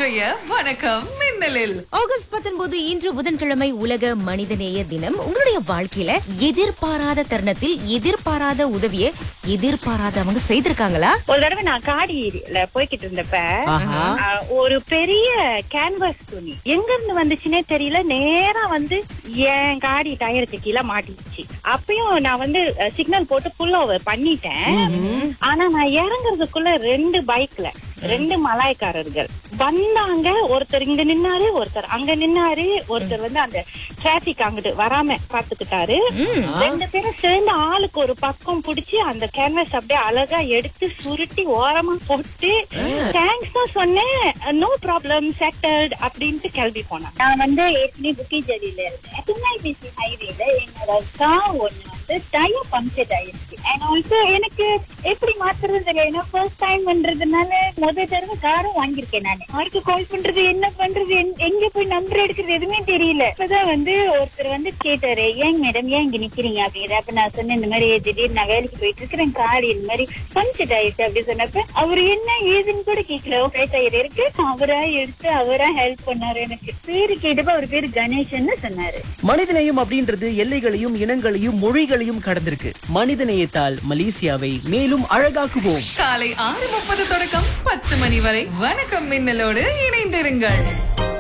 இன்றைய வணக்கம் மின்னலில் ஆகஸ்ட் 19 இன்று புதன்கிழமை உலக மனிதநேய தினம் உங்களுடைய வாழ்க்கையில எதிர்பாராத தருணத்தில் எதிர்பாராத உதவியை எதிர்பாராதவங்க செய்திருக்காங்களா ஒரு தடவை நான் காடியில போய்கிட்டு இருந்தப்ப ஆஹா. ஆஹ், ஒரு பெரிய கேன்வாஸ் துணி எங்க இருந்து வந்துச்சுன்னே தெரியல நேரா வந்து என் காடி டயருக்கு கீழே மாட்டிடுச்சு அப்பயும் நான் வந்து சிக்னல் போட்டு புல் ஓவர் பண்ணிட்டேன் ஆனா நான் இறங்குறதுக்குள்ள ரெண்டு பைக்ல ரெண்டு மலாய்க்காரர்கள் வந்தாங்க ஒருத்தர் இங்க நின்னாரு ஒருத்தர் அங்க நின்னாரு ஒருத்தர் வந்து அந்த டிராபிக் அங்கிட்டு வராம பாத்துக்கிட்டாரு ரெண்டு பேரும் சேர்ந்து ஆளுக்கு ஒரு பக்கம் புடிச்சு அந்த கேன்வாஸ் அப்படியே அழகா எடுத்து சுருட்டி ஓரமா போட்டு தேங்க்ஸ் தான் சொன்னேன் நோ ப்ராப்ளம் செட்டல்ட் அப்படின்ட்டு கிளம்பி போனேன் நான் வந்து ஏற்கனவே புக்கிஜலியில இருந்தேன் திருநெல்வேலி ஹைவேல என்னோட கார் ஒண்ணு வந்து டயர் பம்ப்செட் ஆயிடுச்சு அண்ட் ஆல்சோ எனக்கு எப்படி மாத்துறது தெரியல ஏன்னா ஃபர்ஸ்ட் டைம் பண்றதுனால முதல் தடவை காரும் வாங்கியிருக்கேன் நான் யாருக்கு கால் பண்றது என்ன பண்றது எங்க- எங்க போய் நம்பர் எடுக்கிறது எதுவுமே தெரியல இப்பதான் வந்து ஒருத்தர் வந்து கேட்டாரு ஏங்க மேடம் ஏன் இங்க நிக்கிறீங்க அப்படிங்கிற அப்ப நான் சொன்னேன் இந்த மாதிரி திடீர்னு நான் வேலைக்கு போயிட்டு இருக்கிறேன் கார் இந்த மாதிரி பம்ப்செட் ஆயிடுச்சு அப்படி சொன்னப்ப அவர் என்ன ஏதுன்னு கூட கேட்கல ஃபிளைட் டயர் இருக்கு அவரா எடுத்து அவரா ஹெல்ப் பண்ணாரு எனக்கு பேரு கேட்டப்ப அவர் பேரு கணேசன் சொன்னாரு மனிதநேயம் அப்படின்றது எல்லைகளையும் இனங்களையும் மொழிகளையும் கடந்திருக்கு மனிதநேயத்தால் மலேசியாவை மேலும் அழகாக்குவோம் காலை ஆறு முப்பது தொடக்கம் பத்து மணி வரை வணக்கம் மின்னலோடு இணைந்திருங்கள்